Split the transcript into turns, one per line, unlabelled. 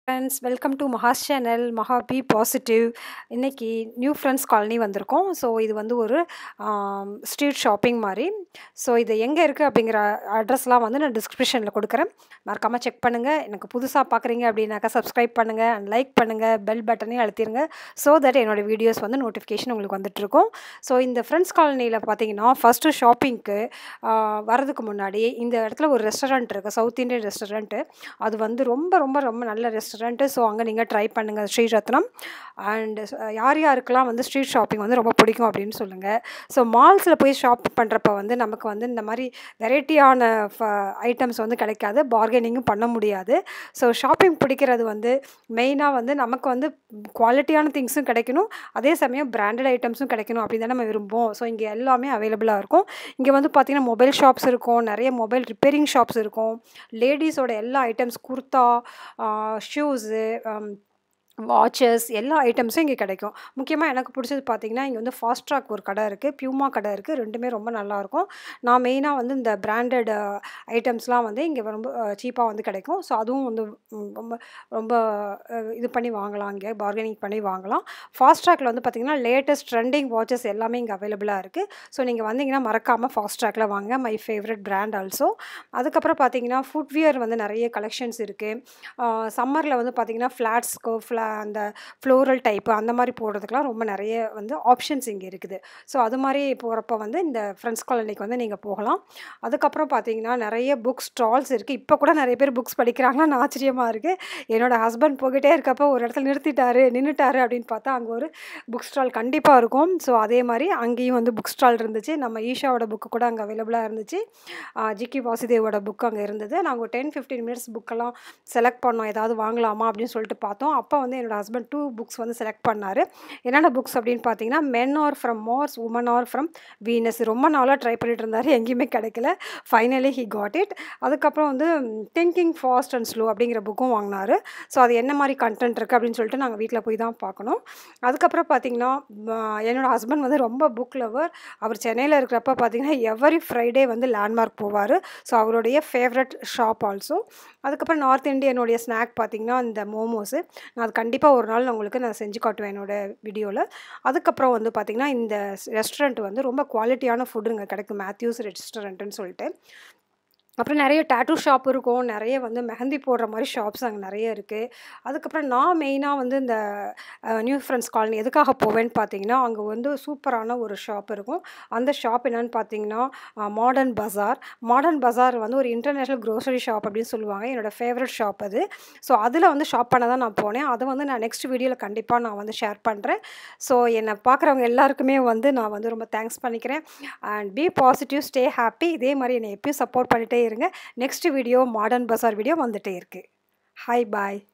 friends welcome to Maha's channel Maha be positive இன்னைக்கு new friends colony வந்திருக்கோம் so இது வந்து ஒரு ஸ்ட்ரீட் ஷாப்பிங் மாதிரி ஸோ இது எங்கே இருக்குது அப்படிங்கிற அட்ரஸ்லாம் வந்து நான் டிஸ்கிரிப்ஷனில் கொடுக்குறேன் மறக்காமல் செக் பண்ணுங்கள் எனக்கு புதுசாக பார்க்குறீங்க அப்படின்னாக்கா சப்ஸ்கிரைப் பண்ணுங்கள் அண்ட் லைக் பண்ணுங்கள் பெல் பட்டனையும் அழுத்திடுங்க ஸோ தட் என்னோடய வீடியோஸ் வந்து நோட்டிஃபிகேஷன் உங்களுக்கு வந்துட்டுருக்கும் ஸோ இந்த ஃப்ரெண்ட்ஸ் காலனியில் பார்த்தீங்கன்னா ஃபஸ்ட்டு ஷாப்பிங்க்கு வரதுக்கு முன்னாடி இந்த இடத்துல ஒரு ரெஸ்டாரண்ட் இருக்குது சவுத் இந்தியன் ரெஸ்டாரண்ட்டு அது வந்து ரொம்ப ரொம்ப ரொம்ப நல்ல ரெஸ்டாரண்ட்டு ஸோ அங்கே நீங்கள் ட்ரை பண்ணுங்கள் ஸ்ரீரத்னம் அண்ட் யார் யாருக்கெல்லாம் வந்து ஸ்ட்ரீட் ஷாப்பிங் வந்து ரொம்ப பிடிக்கும் அப்படின்னு சொல்லுங்கள் ஸோ மால்ஸில் போய் ஷாப் பண்ணுறப்ப வந்து நமக்கு வந்து இந்த மாதிரி வெரைட்டியான ஐட்டம்ஸ் வந்து கிடைக்காது பார்கெனிங்கும் பண்ண முடியாது ஸோ ஷாப்பிங் பிடிக்கிறது வந்து மெயினாக வந்து நமக்கு வந்து குவாலிட்டியான திங்ஸும் கிடைக்கணும் அதே சமயம் பிராண்டட் ஐட்டம்ஸும் கிடைக்கணும் அப்படின்னு தான் நம்ம விரும்புவோம் ஸோ இங்கே எல்லாமே அவைலபிளாக இருக்கும் இங்கே வந்து பார்த்திங்கன்னா மொபைல் ஷாப்ஸ் இருக்கும் நிறைய மொபைல் ரிப்பேரிங் ஷாப்ஸ் இருக்கும் லேடிஸோட எல்லா ஐட்டம்ஸ் குர்த்தா ஷூஸு வாட்சஸ் எல்லா ஐட்டம்ஸும் இங்கே கிடைக்கும் முக்கியமாக எனக்கு பிடிச்சது பார்த்திங்கன்னா இங்கே வந்து ஃபாஸ்ட் ட்ராக் ஒரு கடை இருக்குது பியூமா கடை இருக்குது ரெண்டுமே ரொம்ப நல்லாயிருக்கும் நான் மெயினாக வந்து இந்த பிராண்டட் ஐட்டம்ஸ்லாம் வந்து இங்கே ரொம்ப சீப்பாக வந்து கிடைக்கும் ஸோ அதுவும் வந்து ரொம்ப ரொம்ப இது பண்ணி வாங்கலாம் இங்கே பார்கெனிங் பண்ணி வாங்கலாம் ஃபாஸ்ட் ட்ராக்கில் வந்து பார்த்திங்கன்னா லேட்டஸ்ட் ட்ரெண்டிங் வாட்சஸ் எல்லாமே இங்கே அவைலபிளாக இருக்குது ஸோ நீங்கள் வந்தீங்கன்னா மறக்காமல் ஃபாஸ்ட் ட்ராக்கில் வாங்க மை ஃபேவரட் பிராண்ட் ஆல்சோ அதுக்கப்புறம் பார்த்தீங்கன்னா ஃபுட்வியர் வந்து நிறைய கலெக்ஷன்ஸ் இருக்குது சம்மரில் வந்து பார்த்திங்கன்னா ஃப்ளாட்ஸ்க்கோ ஃப்ளா அந்த ஃப்ளோரல் டைப்பு அந்த மாதிரி போடுறதுக்கெலாம் ரொம்ப நிறைய வந்து ஆப்ஷன்ஸ் இங்கே இருக்குது ஸோ அது மாதிரி போகிறப்ப வந்து இந்த ஃப்ரெண்ட்ஸ் காலனிக்கு வந்து நீங்கள் போகலாம் அதுக்கப்புறம் பார்த்தீங்கன்னா நிறைய புக் ஸ்டால்ஸ் இருக்குது இப்போ கூட நிறைய பேர் புக்ஸ் படிக்கிறாங்களான்னு ஆச்சரியமாக இருக்குது என்னோடய ஹஸ்பண்ட் போய்கிட்டே இருக்கப்போ ஒரு இடத்துல நிறுத்திட்டாரு நின்றுட்டாரு அப்படின்னு பார்த்தா அங்கே ஒரு புக் ஸ்டால் கண்டிப்பாக இருக்கும் ஸோ அதே மாதிரி அங்கேயும் வந்து புக் ஸ்டால் இருந்துச்சு நம்ம ஈஷாவோட புக்கு கூட அங்கே அவைலபிளாக இருந்துச்சு ஜிக்கி வாசுதேவோட புக் அங்கே இருந்தது நாங்கள் ஒரு டென் ஃபிஃப்டீன் மினிட்ஸ் புக்கெல்லாம் செலக்ட் பண்ணோம் ஏதாவது வாங்கலாமா அப்படின்னு சொல்லிட்டு பார்த்தோம் அப்போ வந்து என்னோடய ஹஸ்பண்ட் டூ புக்ஸ் வந்து செலக்ட் பண்ணார் என்னென்ன புக்ஸ் அப்படின்னு பார்த்தீங்கன்னா men are from Mars women are from Venus ரொம்ப நாளாக ட்ரை பண்ணிட்டு இருந்தார் எங்கேயுமே கிடைக்கல ஃபைனலி ஹி காட் இட் அதுக்கப்புறம் வந்து திங்கிங் ஃபாஸ்ட் அண்ட் ஸ்லோ அப்படிங்கிற புக்கும் வாங்கினார் ஸோ அது என்ன மாதிரி கண்டென்ட் இருக்குது அப்படின்னு சொல்லிட்டு நாங்கள் வீட்டில் போய் தான் பார்க்கணும் அதுக்கப்புறம் பார்த்தீங்கன்னா என்னோடய ஹஸ்பண்ட் வந்து ரொம்ப புக் லவர் அவர் சென்னையில் இருக்கிறப்ப பார்த்தீங்கன்னா எவரி ஃப்ரைடே வந்து லேண்ட்மார்க் போவார் ஸோ அவருடைய ஃபேவரட் ஷாப் ஆல்சோ அதுக்கப்புறம் நார்த் இந்தியனுடைய ஸ்நாக் பார்த்திங்கன்னா இந்த மோமோஸு நான் அது கண்டிப்பாக ஒரு நாள் உங்களுக்கு நான் செஞ்சு காட்டுவேன் என்னோடய வீடியோவில் அதுக்கப்புறம் வந்து பார்த்திங்கன்னா இந்த ரெஸ்டாரண்ட் வந்து ரொம்ப குவாலிட்டியான ஃபுட்டுங்க கிடைக்கும் மேத்யூஸ் ரெஸ்டாரண்ட்டுன்னு சொல்லிட்டு அப்புறம் நிறைய டேட்டூ ஷாப் இருக்கும் நிறைய வந்து மெஹந்தி போடுற மாதிரி ஷாப்ஸ் அங்கே நிறைய இருக்குது அதுக்கப்புறம் நான் மெயினாக வந்து இந்த நியூ ஃப்ரெண்ட்ஸ் காலனி எதுக்காக போவேன்னு பார்த்தீங்கன்னா அங்கே வந்து சூப்பரான ஒரு ஷாப் இருக்கும் அந்த ஷாப் என்னென்னு பார்த்தீங்கன்னா மாடர்ன் பஜார் மாடர்ன் பஜார் வந்து ஒரு இன்டர்நேஷ்னல் க்ரோசரி ஷாப் அப்படின்னு சொல்லுவாங்க என்னோடய ஃபேவரட் ஷாப் அது ஸோ அதில் வந்து ஷாப் பண்ண தான் நான் போனேன் அதை வந்து நான் நெக்ஸ்ட் வீடியோவில் கண்டிப்பாக நான் வந்து ஷேர் பண்ணுறேன் ஸோ என்னை பார்க்குறவங்க எல்லாருக்குமே வந்து நான் வந்து ரொம்ப தேங்க்ஸ் பண்ணிக்கிறேன் and be positive stay happy இதே மாதிரி என்னை எப்பயும் சப்போர்ட் பண்ணிகிட்டே இருங்க next video Modern Bazaar video வந்துகிட்டே இருக்குது ஹாய் பாய்